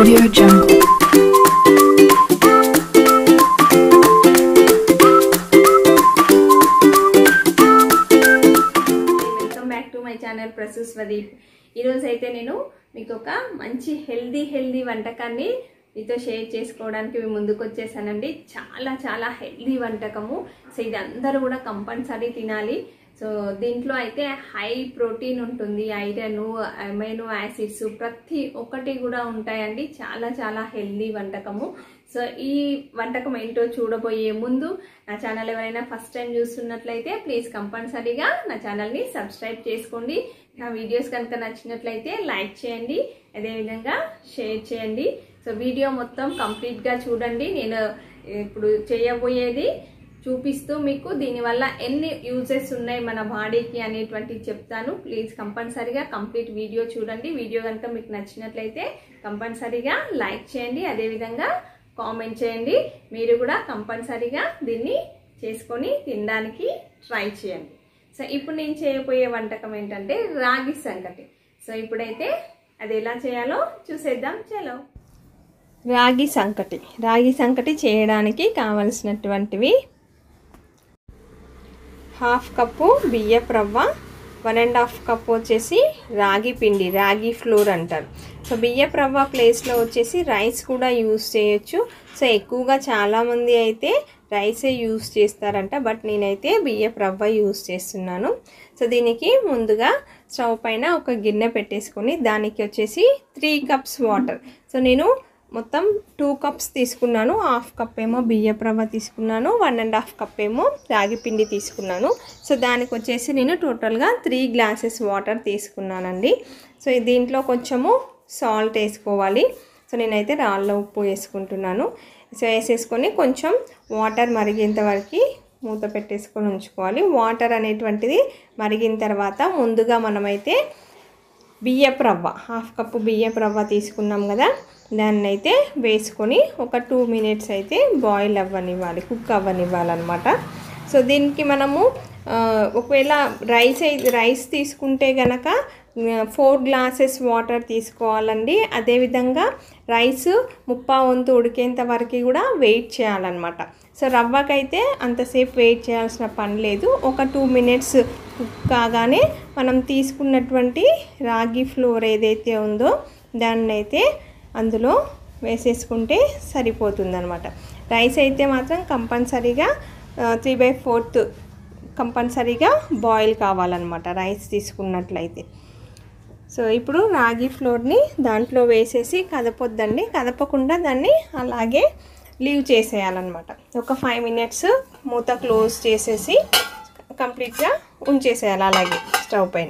Audio Jungle. Welcome back to my channel Prasu Swadeep ఈరోజు అయితే నేను మీకు ఒక మంచి హెల్దీ హెల్దీ వంటకాన్ని మీతో షేర్ చేసుకోవడానికి మేము ముందుకు వచ్చేసానండి చాలా చాలా హెల్దీ వంటకము సో ఇది అందరూ కూడా కంపల్సరీ తినాలి సో దీంట్లో అయితే హై ప్రోటీన్ ఉంటుంది ఐరన్ అమైనో యాసిడ్స్ ప్రతి ఒక్కటి కూడా ఉంటాయండి చాలా చాలా హెల్దీ వంటకము సో ఈ వంటకం ఏంటో చూడబోయే ముందు నా ఛానల్ ఎవరైనా ఫస్ట్ టైం చూస్తున్నట్లయితే ప్లీజ్ కంపల్సరీగా నా ఛానల్ని సబ్స్క్రైబ్ చేసుకోండి నా వీడియోస్ కనుక నచ్చినట్లయితే లైక్ చేయండి అదేవిధంగా షేర్ చేయండి సో వీడియో మొత్తం కంప్లీట్గా చూడండి నేను ఇప్పుడు చేయబోయేది చూపిస్తూ మీకు దీనివల్ల ఎన్ని యూజెస్ ఉన్నాయి మన బాడీకి అనేటువంటివి చెప్తాను ప్లీజ్ కంపల్సరీగా కంప్లీట్ వీడియో చూడండి వీడియో కనుక మీకు నచ్చినట్లయితే కంపల్సరీగా లైక్ చేయండి అదేవిధంగా కామెంట్ చేయండి మీరు కూడా కంపల్సరీగా దీన్ని చేసుకొని తినడానికి ట్రై చేయండి సో ఇప్పుడు నేను చేయబోయే వంటకం ఏంటంటే రాగి సంకటి సో ఇప్పుడైతే అది ఎలా చేయాలో చూసేద్దాం చలో రాగి సంకటి రాగి సంకటి చేయడానికి కావలసినటువంటివి హాఫ్ కప్పు బియ్యపు రవ్వ వన్ అండ్ హాఫ్ కప్ వచ్చేసి రాగి పిండి రాగి ఫ్లోర్ అంటారు సో బియ్యపు రవ్వ ప్లేస్లో వచ్చేసి రైస్ కూడా యూస్ చేయొచ్చు సో ఎక్కువగా చాలామంది అయితే రైసే యూస్ చేస్తారంట బట్ నేనైతే బియ్యపు రవ్వ యూస్ చేస్తున్నాను సో దీనికి ముందుగా స్టవ్ పైన ఒక గిన్నె పెట్టేసుకొని దానికి వచ్చేసి త్రీ కప్స్ వాటర్ సో నేను మొత్తం టూ కప్స్ తీసుకున్నాను హాఫ్ కప్ ఏమో బియ్యపు రవ్వ తీసుకున్నాను వన్ అండ్ హాఫ్ కప్ ఏమో రాగి పిండి తీసుకున్నాను సో దానికి వచ్చేసి నేను టోటల్గా త్రీ గ్లాసెస్ వాటర్ తీసుకున్నానండి సో దీంట్లో కొంచెము సాల్ట్ వేసుకోవాలి సో నేనైతే రాళ్ళ ఉప్పు వేసుకుంటున్నాను సో వేసేసుకొని కొంచెం వాటర్ మరిగేంత వరకు మూత పెట్టేసుకొని ఉంచుకోవాలి వాటర్ అనేటువంటిది మరిగిన తర్వాత ముందుగా మనమైతే బియ్యపు రవ్వ హాఫ్ కప్పు బియ్యపు రవ్వ తీసుకున్నాం కదా దాన్ని అయితే వేసుకొని ఒక టూ మినిట్స్ అయితే బాయిల్ అవ్వనివ్వాలి కుక్ అవ్వనివ్వాలన్నమాట సో దీనికి మనము ఆ, ఒకవేళ రైస్ అయి- రైస్ తీసుకుంటే గనక ఫోర్ గ్లాసెస్ వాటర్ తీసుకోవాలండి అదేవిధంగా రైస్ ముప్పా వంతు ఉడికేంత వరకు కూడా వెయిట్ చేయాలన్నమాట సో రవ్వకైతే అంతసేపు వెయిట్ చేయాల్సిన పని లేదు ఒక టూ మినిట్స్ కుక్ కాగానే మనం తీసుకున్నటువంటి రాగి ఫ్లోర్ ఏదైతే ఉందో దాన్ని అయితే అందులో వేసేసుకుంటే సరిపోతుందన్నమాట రైస్ అయితే మాత్రం కంపల్సరీగా త్రీ బై ఫోర్త్ కంపల్సరీగా బాయిల్ కావాలన్నమాట రైస్ తీసుకున్నట్లయితే సో ఇప్పుడు రాగి ఫ్లోర్ని దాంట్లో వేసేసి కదపొద్దండి కదపకుండా దాన్ని అలాగే లీవ్ చేసేయాలన్నమాట ఒక ఫైవ్ మినిట్స్ మూత క్లోజ్ చేసేసి కంప్లీట్గా ఉంచేసేయాలి అలాగే స్టవ్ పైన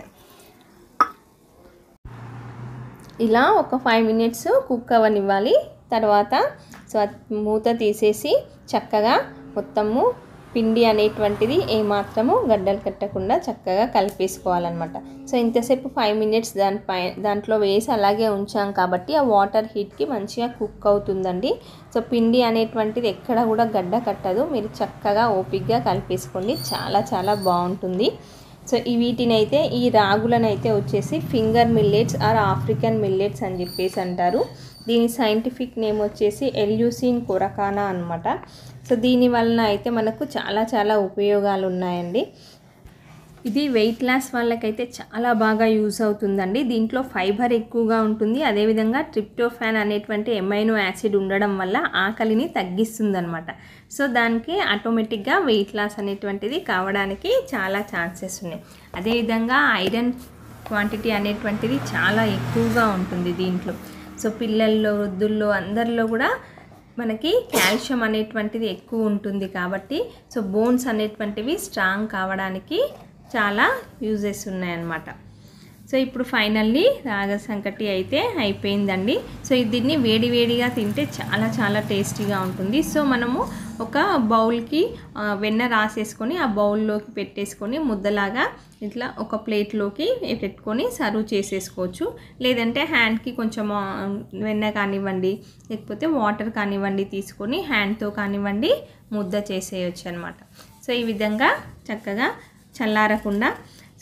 ఇలా ఒక ఫైవ్ మినిట్స్ కుక్ అవ్వనివ్వాలి తర్వాత సో అది మూత తీసేసి చక్కగా మొత్తము పిండి అనేటువంటిది ఏమాత్రము గడ్డలు కట్టకుండా చక్కగా కలిపేసుకోవాలన్నమాట సో ఇంతసేపు ఫైవ్ మినిట్స్ దానిపై దాంట్లో వేసి అలాగే ఉంచాం కాబట్టి ఆ వాటర్ హీట్కి మంచిగా కుక్ అవుతుందండి సో పిండి అనేటువంటిది ఎక్కడ కూడా గడ్డ కట్టదు మీరు చక్కగా ఓపిక్గా కలిపేసుకోండి చాలా చాలా బాగుంటుంది సో ఈ వీటినైతే ఈ రాగులనైతే వచ్చేసి finger millets or African millets అని చెప్పేసి అంటారు దీని సైంటిఫిక్ నేమ్ వచ్చేసి ఎల్యూసిన్ కొరకానా అనమాట సో దీని వలన అయితే మనకు చాలా చాలా ఉపయోగాలు ఉన్నాయండి ఇది వెయిట్ లాస్ వాళ్ళకైతే చాలా బాగా యూస్ అవుతుందండి దీంట్లో ఫైబర్ ఎక్కువగా ఉంటుంది అదేవిధంగా ట్రిప్టోఫాన్ అనేటువంటి ఎమైనో యాసిడ్ ఉండడం వల్ల ఆకలిని తగ్గిస్తుందన్నమాట సో దానికి ఆటోమేటిక్గా వెయిట్ లాస్ అనేటువంటిది కావడానికి చాలా ఛాన్సెస్ ఉన్నాయి అదేవిధంగా ఐరన్ క్వాంటిటీ అనేటువంటిది చాలా ఎక్కువగా ఉంటుంది దీంట్లో సో పిల్లల్లో వృద్ధుల్లో అందరిలో కూడా మనకి కాల్షియం అనేటువంటిది ఎక్కువ ఉంటుంది కాబట్టి సో బోన్స్ అనేటువంటివి స్ట్రాంగ్ కావడానికి చాలా యూజెస్ ఉన్నాయన్నమాట సో ఇప్పుడు ఫైనల్లీ రాగ సంకటి అయితే అయిపోయిందండి సో దీన్ని వేడి వేడిగా తింటే చాలా చాలా టేస్టీగా ఉంటుంది సో మనము ఒక బౌల్కి ఆ, వెన్న రాసేసుకొని ఆ బౌల్లోకి పెట్టేసుకొని ముద్దలాగా ఇట్లా ఒక ప్లేట్లోకి పెట్టుకొని సర్వ్ చేసేసుకోవచ్చు లేదంటే హ్యాండ్కి కొంచెం ఆ, వెన్న కానివ్వండి లేకపోతే వాటర్ కానివ్వండి తీసుకొని హ్యాండ్తో కానివ్వండి ముద్ద చేసేయచ్చు అనమాట సో ఈ విధంగా చక్కగా చల్లారకుండా సో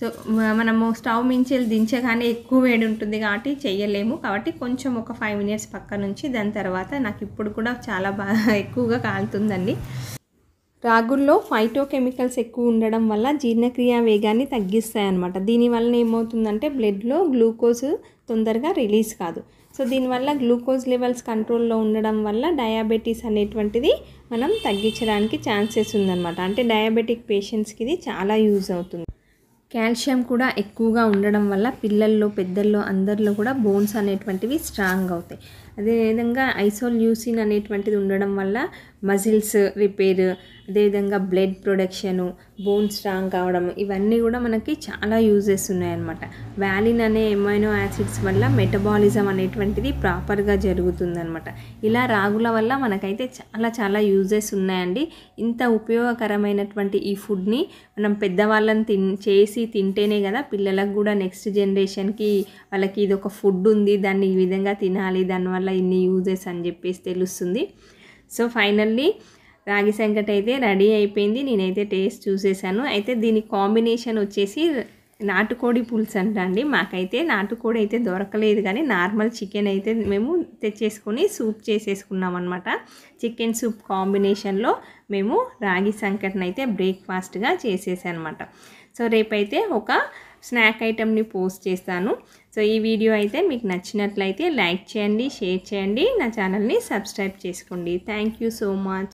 సో మ- మనము స్టవ్ మించి దించగానే ఎక్కువ వేడి ఉంటుంది కాబట్టి చేయలేము కాబట్టి కొంచెం ఒక ఫైవ్ మినిట్స్ పక్క నుంచి దాని తర్వాత నాకు ఇప్పుడు కూడా చాలా బాగా ఎక్కువగా కాలుతుందండి రాగుల్లో ఫైటో కెమికల్స్ ఎక్కువ ఉండడం వల్ల జీర్ణక్రియ వేగాన్ని తగ్గిస్తాయి అన్నమాట దీనివల్ల ఏమవుతుందంటే బ్లడ్లో గ్లూకోజ్ తొందరగా రిలీజ్ కాదు సో దీనివల్ల గ్లూకోజ్ లెవెల్స్ కంట్రోల్లో ఉండడం వల్ల డయాబెటీస్ అనేటువంటిది మనం తగ్గించడానికి ఛాన్సెస్ ఉందన్నమాట అంటే డయాబెటిక్ పేషెంట్స్కి ఇది చాలా యూజ్ అవుతుంది కాల్షియం కూడా ఎక్కువగా ఉండడం వల్ల పిల్లల్లో పెద్దల్లో అందరిలో కూడా బోన్స్ అనేటువంటివి స్ట్రాంగ్ అవుతాయి అదేవిధంగా ఐసోల్యూసిన్ అనేటువంటిది ఉండడం వల్ల మజిల్స్ రిపేర్ అదేవిధంగా బ్లడ్ ప్రొడక్షను బోన్ స్ట్రాంగ్ కావడం ఇవన్నీ కూడా మనకి చాలా యూజెస్ ఉన్నాయన్నమాట వ్యాలిన్ అనే ఎమైనో యాసిడ్స్ వల్ల మెటబాలిజం అనేటువంటిది ప్రాపర్గా జరుగుతుందన్నమాట ఇలా రాగుల వల్ల మనకైతే చాలా చాలా యూజెస్ ఉన్నాయండి ఇంత ఉపయోగకరమైనటువంటి ఈ ఫుడ్ని మనం పెద్దవాళ్ళని తిన్ చేసి తింటేనే కదా పిల్లలకు కూడా నెక్స్ట్ జనరేషన్కి వాళ్ళకి ఇది ఒక ఫుడ్ ఉంది దాన్ని ఈ విధంగా తినాలి దానివల్ల ఇన్ని యూజెస్ అని చెప్పేసి తెలుస్తుంది సో ఫైనల్లీ రాగి సంకటి అయితే రెడీ అయిపోయింది నేనైతే టేస్ట్ చూసేసాను అయితే దీని కాంబినేషన్ వచ్చేసి నాటుకోడి పులుసు అంట అండి మాకైతే నాటుకోడి అయితే దొరకలేదు కానీ నార్మల్ చికెన్ అయితే మేము తెచ్చేసుకొని సూప్ చేసేసుకున్నాం అనమాట చికెన్ సూప్ కాంబినేషన్లో మేము రాగి సంకటన అయితే బ్రేక్ఫాస్ట్గా చేసేసాను అనమాట సో రేపైతే ఒక స్నాక్ ఐటెంని పోస్ట్ చేస్తాను సో ఈ వీడియో అయితే మీకు నచ్చినట్లయితే లైక్ చేయండి షేర్ చేయండి నా ఛానల్ని సబ్స్క్రైబ్ చేసుకోండి థ్యాంక్ యూ సో మచ్